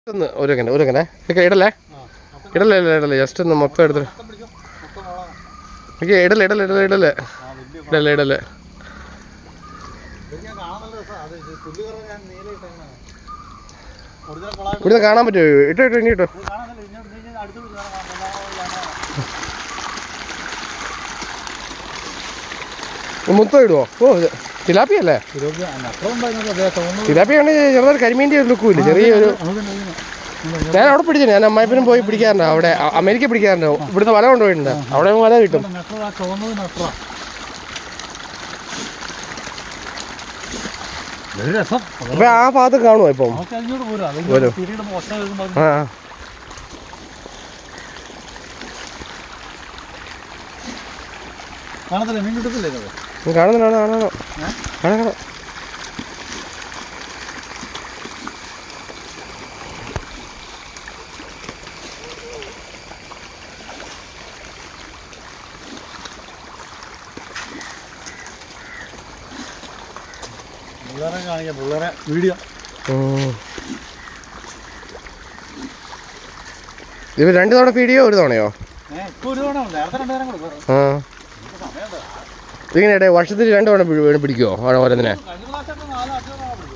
ഒന്ന് ഒരു സെക്കൻഡ് ഒരു സെക്കൻഡേ ഓക്കെ ഇടല്ലേ ഇടല്ലേ ഇടല്ലേ ഇടല്ലേ ജസ്റ്റ് ഒന്ന് മൊത്തം എടുത്തിട്ട് ഓക്കെ ഇടല്ലേ ഇടല്ലേ ഇടല്ലേ ഇടല്ലേ ഇടല്ലേ ഇടല്ലേ ഇവിടുന്ന് കാണാൻ പറ്റുമോ ഇട്ടോ ഇട്ടോ ഇനി ഇട്ടോ മൊത്തം ഇടുവോ ഓ ഇത് തിലാപ്പി അല്ലേ തിലാപ്പി ആണെങ്കിൽ ചെറുതൊരു കരിമീൻ്റെ ഒരു ലുക്കും ഇല്ല ചെറിയൊരു ഞാൻ അവിടെ പിടിച്ചു ഞാൻ അമ്മായിപ്പനും പോയി പിടിക്കാറുണ്ട് അവിടെ അ- അമേരിക്ക പിടിക്കാറുണ്ട് ഇവിടുന്ന് വല കൊണ്ടുപോയിട്ടുണ്ട് അവിടെ വല കിട്ടും ഒരു രസം അപ്പൊ ആ ഭാഗത്ത് കാണുമോ ഇപ്പം നമുക്ക് അതിനോട് പോരും വരും. അല്ലെങ്കിൽ തിരിയുടെ ഒച്ച കേൾക്കുമ്പോൾ ആ കാണത്തില്ല മീൻ കിട്ടത്തില്ലേ ഇത്? കാണുന്നുണ്ടോ കാണാനോ കാണാം കാണാം പിള്ളേരെ കാണിക്കാം പിള്ളേരെ വീഡിയോ ഉം. ഇത് രണ്ട് തവണ പീടിയോ ഒരു തവണയോ ഏഹ് ഇപ്പൊ ഒരു തവണ ഉണ്ട്. നേരത്തെ രണ്ടു നേരം കൊടുക്കും ആ ഇതിങ്ങനെ ഇടേ വർഷത്തിൽ രണ്ട് തവണ പി- വീണ് പിടിക്കുമോ അവിടെ ഓരോന്നിനെ കഴിഞ്ഞ പ്രാവശ്യമൊക്കെ നാല് അഞ്ച് തവണ പിടിക്കും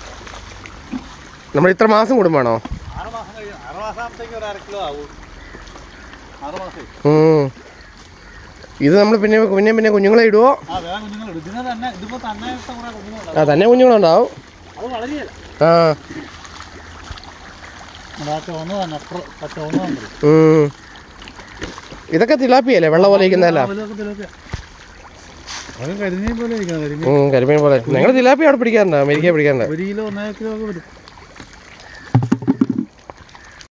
നമ്മൾ ഇത്ര മാസം കൂടുമ്പോണോ ആറ് മാസം കഴിയും ആറ് മാസം ആകുമ്പോഴത്തേക്ക് ഒരു അര കിലോ ആവും ആറ് മാസം ഉം. ഇത് നമ്മൾ പിന്നെ പിന്നെ പിന്നെ കുഞ്ഞുങ്ങളെ ഇടുവോ ആ വേറെ കുഞ്ഞുങ്ങൾ ഇതിനെ തന്നെ ഇതിപ്പോ തന്നെ ഇട്ട കുറെ കുഞ്ഞുങ്ങളുണ്ട് ആ തന്നെ കുഞ്ഞുങ്ങളുണ്ടാവും അത് വളരെയല്ല ആ ആ ചുവന്ന തന്നെ അത്ര ആ ചുവന്ന തന്നെ ഉം. ഇതൊക്കെ തിലാപ്പിയല്ലേ വെള്ളം പോലെ ഇരിക്കുന്നതല്ല അത് കരിമീൻ പോലെ ഇരിക്കണം കരിമീൻ കരിമീൻ പോലെ നിങ്ങൾ തിലാപ്പി അവിടെ പിടിക്കാറുണ്ടോ അമേരിക്ക പിടിക്കാറുണ്ട് ഒരു കിലോ ഒന്നര കിലോ ഒക്കെ വരും